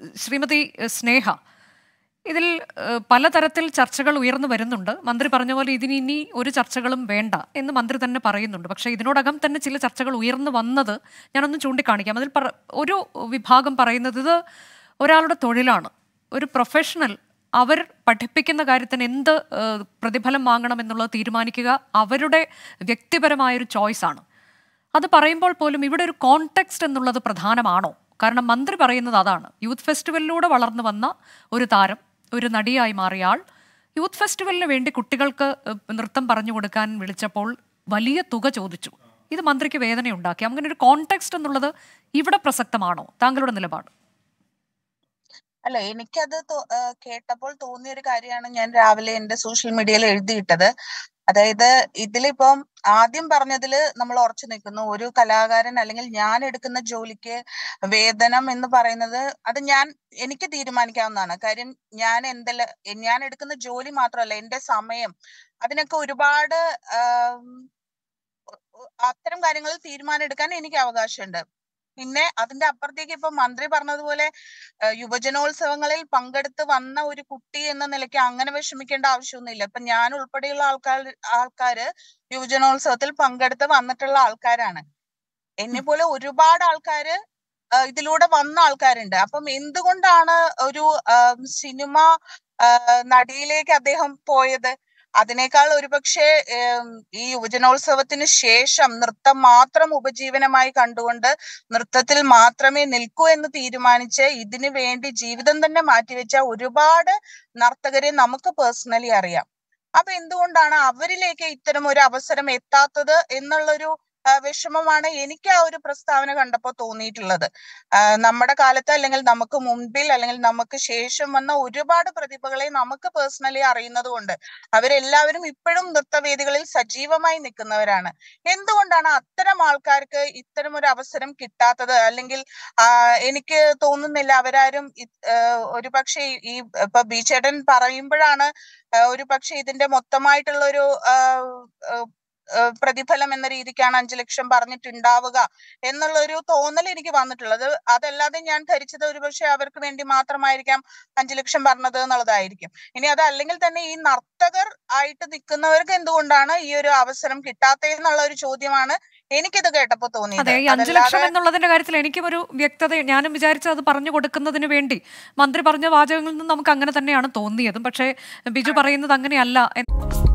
ശ്രീമതി ഏഹ്, സ്നേഹ ഇതിൽ ഏഹ്, പലതരത്തിൽ ചർച്ചകൾ ഉയർന്നു വരുന്നുണ്ട് മന്ത്രി പറഞ്ഞ പോലെ ഇതിന് ഇനി ഒരു ചർച്ചകളും വേണ്ട എന്ന് മന്ത്രി തന്നെ പറയുന്നുണ്ട് പക്ഷേ ഇതിനോടകം തന്നെ ചില ചർച്ചകൾ ഉയർന്നു വന്നത് ഞാനൊന്ന് ചൂണ്ടിക്കാണിക്കാം അതിൽ പറ- ഒരു വിഭാഗം പറയുന്നത് ഇത് ഒരാളുടെ തൊഴിലാണ് ഒരു പ്രൊഫഷണൽ അവർ പഠിപ്പിക്കുന്ന കാര്യത്തിന് എന്ത് ഏഹ്, പ്രതിഫലം വാങ്ങണം എന്നുള്ളത് തീരുമാനിക്കുക അവരുടെ വ്യക്തിപരമായൊരു ചോയ്സാണ് അത് പറയുമ്പോൾ പോലും ഇവിടെ ഒരു കോണ്ടെക്സ്റ്റ് എന്നുള്ളത് പ്രധാനമാണോ കാരണം മന്ത്രി പറയുന്നത് അതാണ് യൂത്ത് ഫെസ്റ്റിവലിലൂടെ വളർന്നു വന്ന ഒരു താരം ഒരു നടിയായി മാറിയ ആൾ യൂത്ത് ഫെസ്റ്റിവലിന് വേണ്ടി കുട്ടികൾക്ക് ഏഹ്, നൃത്തം പറഞ്ഞു കൊടുക്കാൻ വിളിച്ചപ്പോൾ വലിയ തുക ചോദിച്ചു ഇത് മന്ത്രിക്ക് വേദനയുണ്ടാക്കി അങ്ങനെ ഒരു കോണ്ടെക്സ്റ്റ് എന്നുള്ളത് ഇവിടെ പ്രസക്തമാണോ താങ്കളുടെ നിലപാട് അല്ല എനിക്കത് തോ- ആ, കേട്ടപ്പോൾ തോന്നിയ ഒരു കാര്യമാണ് ഞാൻ രാവിലെ എന്റെ സോഷ്യൽ മീഡിയയിൽ എഴുതിയിട്ടത് അതായത് ഇതിലിപ്പം ആദ്യം പറഞ്ഞതില് നമ്മൾ ഉറച്ചു നിൽക്കുന്നു ഒരു കലാകാരൻ അല്ലെങ്കിൽ ഞാൻ എടുക്കുന്ന ജോലിക്ക് വേതനം എന്ന് പറയുന്നത് അത് ഞാൻ എനിക്ക് തീരുമാനിക്കാവുന്നതാണ് കാര്യം ഞാൻ എന്തെല്ലാം ഞാൻ എടുക്കുന്ന ജോലി മാത്രമല്ല എന്റെ സമയം അതിനൊക്കെ ഒരുപാട് ആം, അത്തരം കാര്യങ്ങളിൽ തീരുമാനം എടുക്കാൻ എനിക്ക് അവകാശമുണ്ട് പിന്നെ അതിന്റെ അപ്പുറത്തേക്ക് ഇപ്പൊ മന്ത്രി പറഞ്ഞതുപോലെ ഏഹ് യുവജനോത്സവങ്ങളിൽ പങ്കെടുത്ത് വന്ന ഒരു കുട്ടി എന്ന നിലയ്ക്ക് അങ്ങനെ വിഷമിക്കേണ്ട ആവശ്യമൊന്നുമില്ല ഇപ്പൊ ഞാൻ ഉൾപ്പെടെയുള്ള ആൾക്കാർ ആൾക്കാര് യുവജനോത്സവത്തിൽ പങ്കെടുത്ത് വന്നിട്ടുള്ള ആൾക്കാരാണ് എന്നെ പോലെ ഒരുപാട് ആൾക്കാര് ഏഹ് ഇതിലൂടെ വന്ന ആൾക്കാരുണ്ട് അപ്പം എന്തുകൊണ്ടാണ് ഒരു ആം, സിനിമ ആഹ് നടിയിലേക്ക് അദ്ദേഹം പോയത് അതിനേക്കാൾ ഒരുപക്ഷെ ഏം, ഈ യുവജനോത്സവത്തിന് ശേഷം നൃത്തം മാത്രം ഉപജീവനമായി കണ്ടുകൊണ്ട് നൃത്തത്തിൽ മാത്രമേ നിൽക്കൂ എന്ന് തീരുമാനിച്ച് ഇതിനു വേണ്ടി ജീവിതം തന്നെ മാറ്റിവെച്ച ഒരുപാട് നർത്തകരെ നമുക്ക് പേഴ്സണലി അറിയാം അപ്പൊ എന്തുകൊണ്ടാണ് അവരിലേക്ക് ഇത്തരം ഒരു അവസരം എത്താത്തത് എന്നുള്ളൊരു ആ, വിഷമമാണ് എനിക്ക് ആ ഒരു പ്രസ്താവന കണ്ടപ്പോൾ തോന്നിയിട്ടുള്ളത് ആ, നമ്മുടെ കാലത്ത് അല്ലെങ്കിൽ നമുക്ക് മുൻപിൽ അല്ലെങ്കിൽ നമുക്ക് ശേഷം വന്ന ഒരുപാട് പ്രതിഭകളെ നമുക്ക് പേഴ്സണലി അറിയുന്നത് കൊണ്ട് അവരെല്ലാവരും ഇപ്പോഴും നൃത്തവേദികളിൽ സജീവമായി നിൽക്കുന്നവരാണ് എന്തുകൊണ്ടാണ് അത്തരം ആൾക്കാർക്ക് ഇത്തരം ഒരു അവസരം കിട്ടാത്തത് അല്ലെങ്കിൽ ആ, എനിക്ക് തോന്നുന്നില്ല അവരാരും ഒരു പക്ഷേ ഈ ഇപ്പൊ ബി ചേട്ടൻ പറയുമ്പോഴാണ് ഒരു പക്ഷെ ഇതിന്റെ മൊത്തമായിട്ടുള്ള ഒരു പ്രതിഫലം എന്ന രീതിക്കാണ് അഞ്ചു ലക്ഷം പറഞ്ഞിട്ടുണ്ടാവുക എന്നുള്ള ഒരു തോന്നൽ എനിക്ക് വന്നിട്ടുള്ളത് അതല്ലാതെ ഞാൻ ധരിച്ചത് ഒരുപക്ഷെ അവർക്ക് വേണ്ടി മാത്രമായിരിക്കാം അഞ്ചു ലക്ഷം പറഞ്ഞത് എന്നുള്ളതായിരിക്കും ഇനി അത് അല്ലെങ്കിൽ തന്നെ ഈ നർത്തകർ ആയിട്ട് നിൽക്കുന്നവർക്ക് എന്തുകൊണ്ടാണ് ഈ ഒരു അവസരം കിട്ടാത്തത് എന്നുള്ള ഒരു ചോദ്യമാണ് എനിക്കിത് കേട്ടപ്പോ തോന്നിയത് അതെ ഈ അഞ്ചു ലക്ഷം എന്നുള്ളതിന്റെ കാര്യത്തിൽ എനിക്കും ഒരു വ്യക്തത ഞാനും വിചാരിച്ചത് അത് പറഞ്ഞു കൊടുക്കുന്നതിന് വേണ്ടി മന്ത്രി പറഞ്ഞ വാചകങ്ങളിൽ നിന്ന് നമുക്ക് അങ്ങനെ തന്നെയാണ് തോന്നിയതും പക്ഷേ ബിജു പറയുന്നത് അങ്ങനെയല്ല എന്ന്